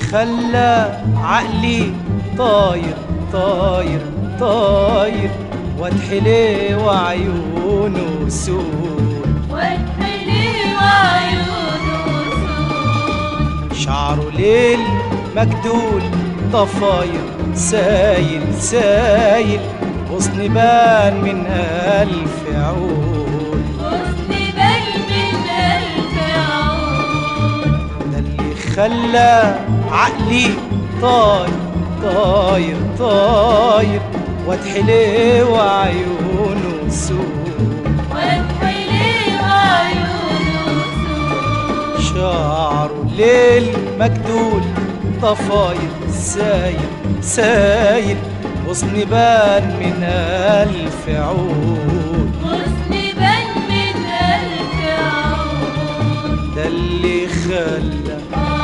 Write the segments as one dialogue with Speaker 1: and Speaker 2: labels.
Speaker 1: خلى عقلي طاير طاير طاير واتحلي وعيونه سود
Speaker 2: وادخلي وعيونه سود
Speaker 1: شعره ليل مجدول ضفاير سايل سايل غصن بان من ألف عود
Speaker 2: حسن بين من ألف عود
Speaker 1: ده اللي خلى عقلي طاير طاير طاير واتحلي وعيونه سود
Speaker 2: وادخلي وعيونه سود
Speaker 1: شعره ليل مجدول ضفاير سايل سايل غصن بان من ألف عود
Speaker 2: حسن بين من ألف عود
Speaker 1: ده اللي خلى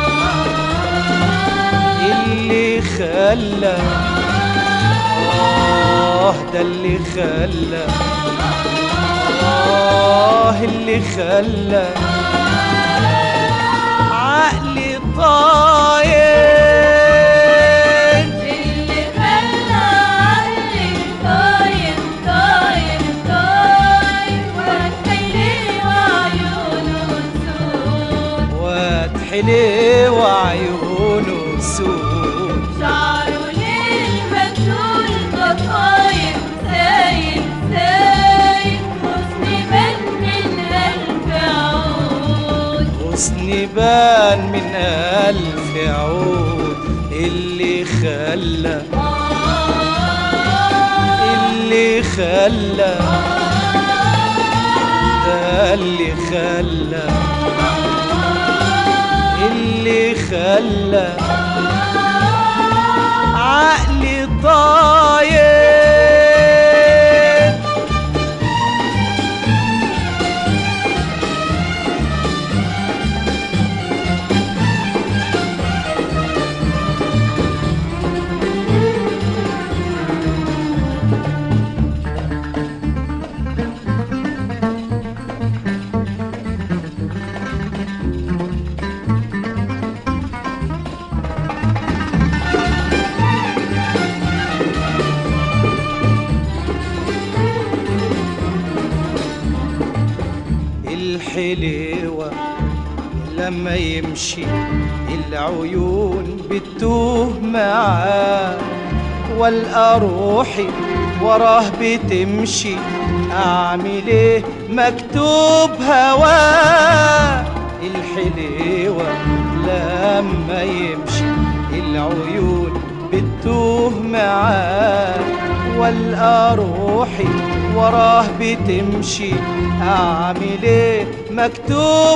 Speaker 1: اللي خلى آه ده اللي خلى آه اللي خلى عقلي طاير
Speaker 2: اللي خلى عقلي طاير طاير طاير وادخلي وعيونه سود
Speaker 1: واتحلي وعيونه سود
Speaker 2: شعره ليل مكتول ضفاير سايل سايل حسن بين من ألف عود
Speaker 1: غصن بان من ألف عود اللي خلى اللي خلى ده اللي خلى اللي خلى عقلي طاير الحليوة لما يمشي العيون بتوه معاه والقى روحي وراه بتمشي اعمل ايه مكتوب هواه الحليوة لما يمشي العيون بتوه معاه والقى روحي وراه بتمشي اعمل ايه مكتوب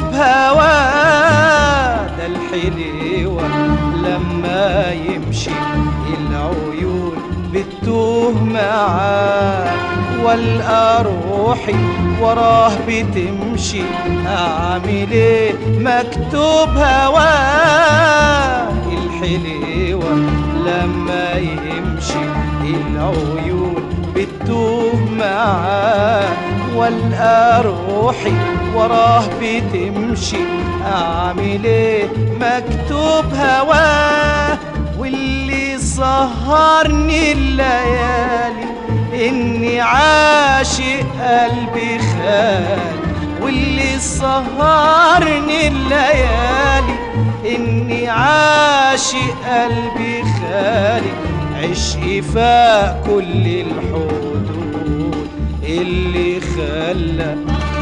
Speaker 1: هواه ده الحليوة لما يمشي العيون بتوه معاه والقى روحي وراه بتمشي اعمل ايه مكتوب هواه الحليوة لما يمشي العيون بتوه معاه والقى روحي وراه بتمشي اعمل ايه مكتوب هواه واللي سهرني الليالي اني عاشق قلبي خالي واللي سهرني الليالي اني عاشق قلبي خالي عشقي فاق كل الحدود اللي خلى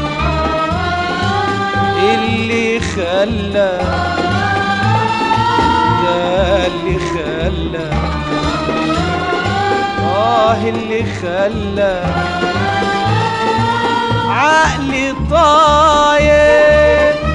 Speaker 1: اللي خلى ده اللي خلى آه اللي خلى عقلي طاير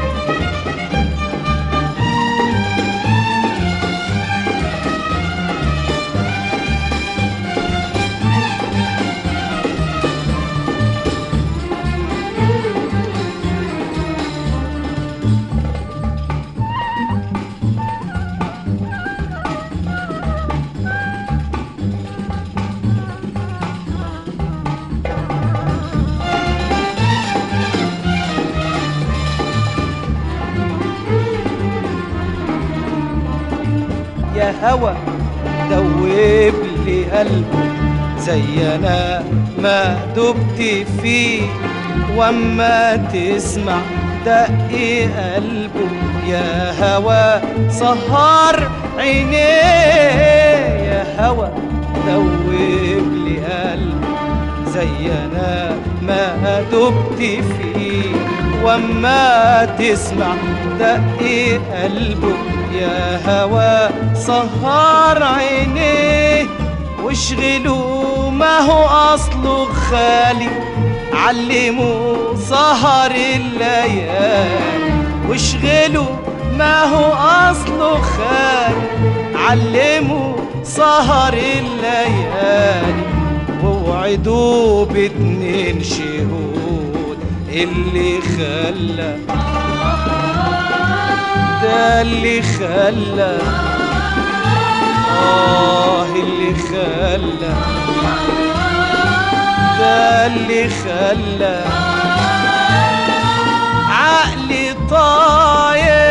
Speaker 1: يا هوى دوب لي قلبه زي انا ما دبت فيه واما تسمع دق قلبه يا هوى سهر عينيه يا هوى دوب لي قلبه زي انا ما دبت فيه واما تسمع دق قلبه يا هوى سهر عينيه واشغلوا ما هو اصله خالي علموا سهر الليالي واشغلوا ما هو اصله خالي علموا سهر الليالي ووعدوا باتنين شهود اللي خلى ده اللي خلى آه اللي خلى ده اللي خلى عقلي طاير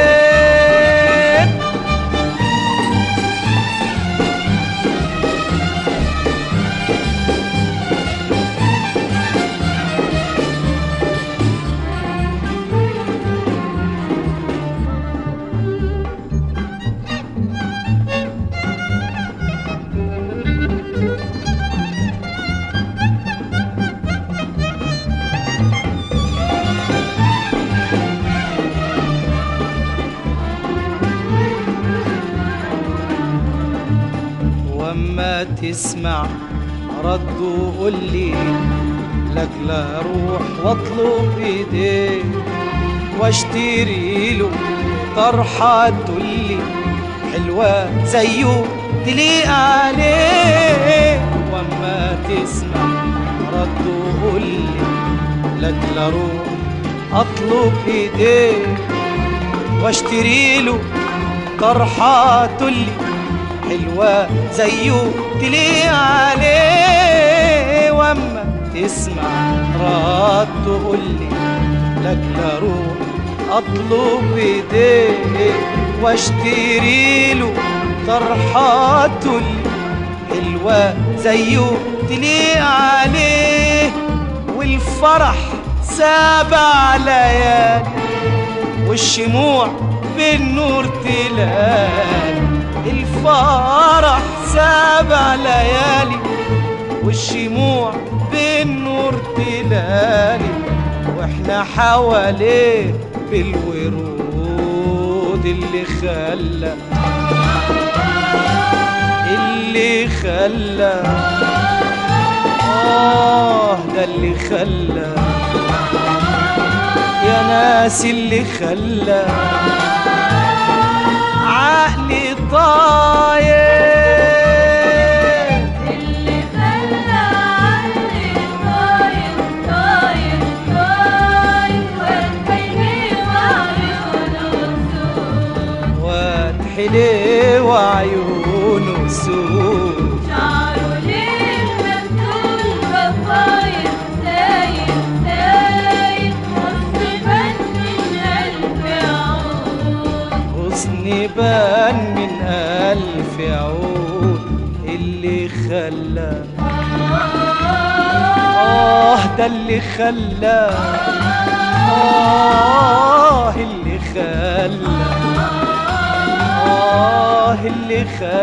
Speaker 1: واما تسمع رد وقول لي لك لا اروح واطلب ايديه واشتري له طرحه تقولي حلوه زيه تليق عليه واما تسمع رد وقول لي لك لا اروح اطلب ايديه واشتري له طرحه تقولي حلوة زيه تليق عليه واما تسمع رد تقولي لك لا روح اطلب ايديه واشتري له طرحة تقولي حلوة زيه تليق عليه والفرح سبع ليالي والشموع بالنور تلال الفرح سبع ليالي والشموع بالنور تلالي واحنا حواليه بالورود اللي خلى اللي خلى آه ده اللي خلى يا ناس اللي خلى عقلي طاير
Speaker 2: اللي خلى عقلي طاير طاير طاير والحلي وعيونه سود
Speaker 1: واتحلي وعيونه سود
Speaker 2: شعره ليل مفتول بطاير ساير ساير حسن بان من ألف
Speaker 1: حسن بان من
Speaker 2: عود
Speaker 1: ألف عود اللي خلى آه ده اللي خلى آه اللي خلى آه اللي خلى